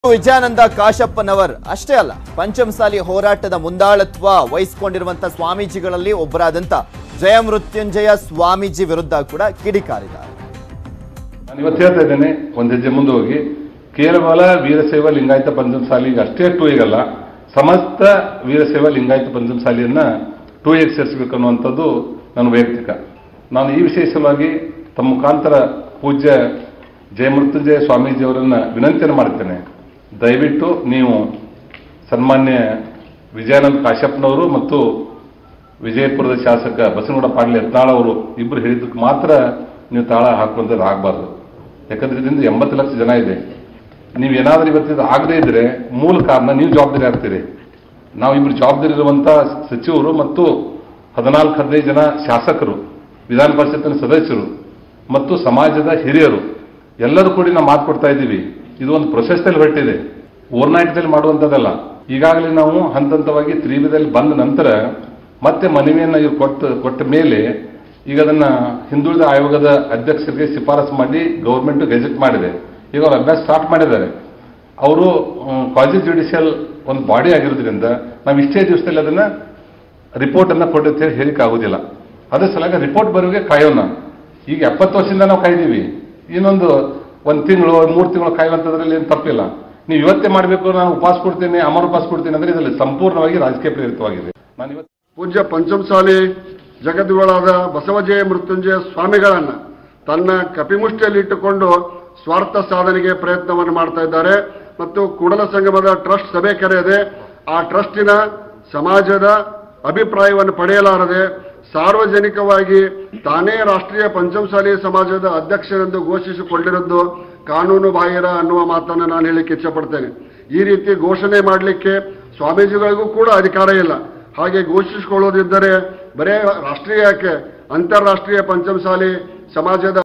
ವಿಜಯಾನಂದ ಕಾಶಪ್ಪನವರ್ ಅಷ್ಟೇ ಅಲ್ಲ ಪಂಚಮಸಾಲಿ ಹೋರಾಟದ ಮುಂದಾಳತ್ವ ವಹಿಸಿಕೊಂಡಿರುವಂತ ಸ್ವಾಮೀಜಿಗಳಲ್ಲಿ ಒಬ್ಬರಾದಂತ ಜಯಮೃತ್ಯುಂಜಯ ಸ್ವಾಮೀಜಿ ವಿರುದ್ಧ ಕೂಡ ಕಿಡಿಕಾರಿದ್ದಾರೆ ನಾನು ಇವತ್ತು ಹೇಳ್ತಾ ಇದ್ದೇನೆ ಒಂದು ಹೆಜ್ಜೆ ಮುಂದೆ ಹೋಗಿ ಕೇವಲ ವೀರಶೈವ ಲಿಂಗಾಯತ ಪಂಚಮಸಾಲಿಗೆ ಅಷ್ಟೇ ಟೂ ಈಗಲ್ಲ ಸಮಸ್ತ ವೀರಶೈವ ಲಿಂಗಾಯತ ಪಂಚಮಸಾಲಿಯನ್ನ ಟೂ ಎಗ್ ಸೇರಿಸಬೇಕು ಅನ್ನುವಂಥದ್ದು ನನ್ನ ವೈಯಕ್ತಿಕ ನಾನು ಈ ವಿಶೇಷವಾಗಿ ತಮ್ಮ ಮುಖಾಂತರ ಪೂಜ್ಯ ಜಯಮೃತ್ಯುಂಜಯ ಸ್ವಾಮೀಜಿಯವರನ್ನ ವಿನಂತಿಯನ್ನು ಮಾಡ್ತೇನೆ ದಯವಿಟ್ಟು ನೀವು ಸನ್ಮಾನ್ಯ ವಿಜಯಾನಂದ ಕಾಶ್ಯಪ್ನವರು ಮತ್ತು ವಿಜಯಪುರದ ಶಾಸಕ ಬಸವನಗೌಡ ಪಾಟೀಲ್ ಯತ್ನಾಳ್ ಅವರು ಇಬ್ಬರು ಹೇಳಿದ್ದಕ್ಕೆ ಮಾತ್ರ ನೀವು ತಾಳ ಹಾಕುವಂಥದ್ದು ಆಗಬಾರ್ದು ಯಾಕಂದ್ರೆ ಇದರಿಂದ ಎಂಬತ್ತು ಲಕ್ಷ ಜನ ಇದೆ ನೀವು ಏನಾದ್ರೂ ಇವತ್ತಿದ್ದು ಆಗದೇ ಇದ್ರೆ ಮೂಲ ಕಾರಣ ನೀವು ಜವಾಬ್ದಾರಿ ಆಗ್ತೀರಿ ನಾವು ಇಬ್ಬರು ಜವಾಬ್ದಾರಿ ಇರುವಂತ ಸಚಿವರು ಮತ್ತು ಹದಿನಾಲ್ಕು ಹದಿನೈದು ಜನ ಶಾಸಕರು ವಿಧಾನ ಪರಿಷತ್ತಿನ ಸದಸ್ಯರು ಮತ್ತು ಸಮಾಜದ ಹಿರಿಯರು ಎಲ್ಲರೂ ಕೂಡಿ ನಾವು ಮಾತು ಕೊಡ್ತಾ ಇದ್ದೀವಿ ಇದು ಒಂದು ಪ್ರೊಸೆಸ್ನಲ್ಲಿ ಹೊರಟಿದೆ ಓವರ್ನೈಟ್ದಲ್ಲಿ ಮಾಡುವಂಥದ್ದಲ್ಲ ಈಗಾಗಲೇ ನಾವು ಹಂತ ಹಂತವಾಗಿ ತ್ರಿವಿಧದಲ್ಲಿ ಬಂದ ನಂತರ ಮತ್ತೆ ಮನವಿಯನ್ನು ಇವ್ರು ಕೊಟ್ಟ ಕೊಟ್ಟ ಮೇಲೆ ಈಗ ಅದನ್ನ ಹಿಂದುಳಿದ ಆಯೋಗದ ಅಧ್ಯಕ್ಷರಿಗೆ ಶಿಫಾರಸು ಮಾಡಿ ಗೌರ್ಮೆಂಟ್ ಗೆಜೆಟ್ ಮಾಡಿದೆ ಈಗ ಅವ್ರು ಅಭ್ಯಾಸ ಸ್ಟಾರ್ಟ್ ಮಾಡಿದ್ದಾರೆ ಅವರು ಕ್ವಾಸಿ ಜುಡಿಷಿಯಲ್ ಒಂದು ಬಾಡಿ ಆಗಿರೋದ್ರಿಂದ ನಾವು ಇಷ್ಟೇ ದಿವಸದಲ್ಲಿ ಅದನ್ನ ರಿಪೋರ್ಟ್ ಅನ್ನ ಕೊಟ್ಟು ಅಂತ ಹೇಳಿ ಹೇಳಿಕ್ ಆಗುದಿಲ್ಲ ಅದ್ರ ಸಲುವಾಗಿ ರಿಪೋರ್ಟ್ ಬರೋಗೆ ಕಾಯೋಣ ಈಗ ಎಪ್ಪತ್ತು ವರ್ಷದಿಂದ ನಾವು ಕಾಯ್ದೀವಿ ಇನ್ನೊಂದು ಒಂದು ತಿಂಗಳು ಮೂರು ತಿಂಗಳು ಕಾಯುವಂಥದ್ರಲ್ಲಿ ಏನು ತಪ್ಪಿಲ್ಲ ನೀವು ಇವತ್ತೇ ಮಾಡಬೇಕು ನಾನು ಉಪವಾಸ ಕೊಡ್ತೀನಿ ಅಮರ ಉಪವಾಸ ಕೊಡ್ತೀನಿ ಅಂದ್ರೆ ಇದರಲ್ಲಿ ಸಂಪೂರ್ಣವಾಗಿ ರಾಜಕೀಯ ಪ್ರೇರಿತವಾಗಿದೆ ನಾನು ಇವತ್ತು ಪೂಜ್ಯ ಪಂಚಮಸಾಲಿ ಜಗದ್ಗುರುಗಳಾದ ಬಸವಜಯ ಮೃತ್ಯುಂಜಯ ಸ್ವಾಮಿಗಳನ್ನ ತನ್ನ ಕಪಿಮುಷ್ಟಿಯಲ್ಲಿಟ್ಟುಕೊಂಡು ಸ್ವಾರ್ಥ ಸಾಧನೆಗೆ ಪ್ರಯತ್ನವನ್ನು ಮಾಡ್ತಾ ಇದ್ದಾರೆ ಮತ್ತು ಕೂಡಲ ಸಂಗಮದ ಟ್ರಸ್ಟ್ ಸಭೆ ಕರೆಯದೆ ಆ ಟ್ರಸ್ಟಿನ ಸಮಾಜದ ಅಭಿಪ್ರಾಯವನ್ನು ಪಡೆಯಲಾರದೆ ಸಾರ್ವಜನಿಕವಾಗಿ ತಾನೇ ರಾಷ್ಟ್ರೀಯ ಪಂಚಮಸಾಲಿ ಸಮಾಜದ ಅಧ್ಯಕ್ಷರೆಂದು ಘೋಷಿಸಿಕೊಂಡಿರುವುದು ಕಾನೂನು ಬಾಹಿರ ಅನ್ನುವ ಮಾತನ್ನು ನಾನು ಹೇಳಿಕ್ಕೆ ಇಚ್ಛಪಡ್ತೇನೆ ಈ ರೀತಿ ಘೋಷಣೆ ಮಾಡಲಿಕ್ಕೆ ಸ್ವಾಮೀಜಿಗಳಿಗೂ ಕೂಡ ಅಧಿಕಾರ ಇಲ್ಲ ಹಾಗೆ ಘೋಷಿಸಿಕೊಳ್ಳೋದಿದ್ದರೆ ಬರೇ ರಾಷ್ಟ್ರೀಯ ಯಾಕೆ ಅಂತಾರಾಷ್ಟ್ರೀಯ ಪಂಚಮಸಾಲಿ ಸಮಾಜದ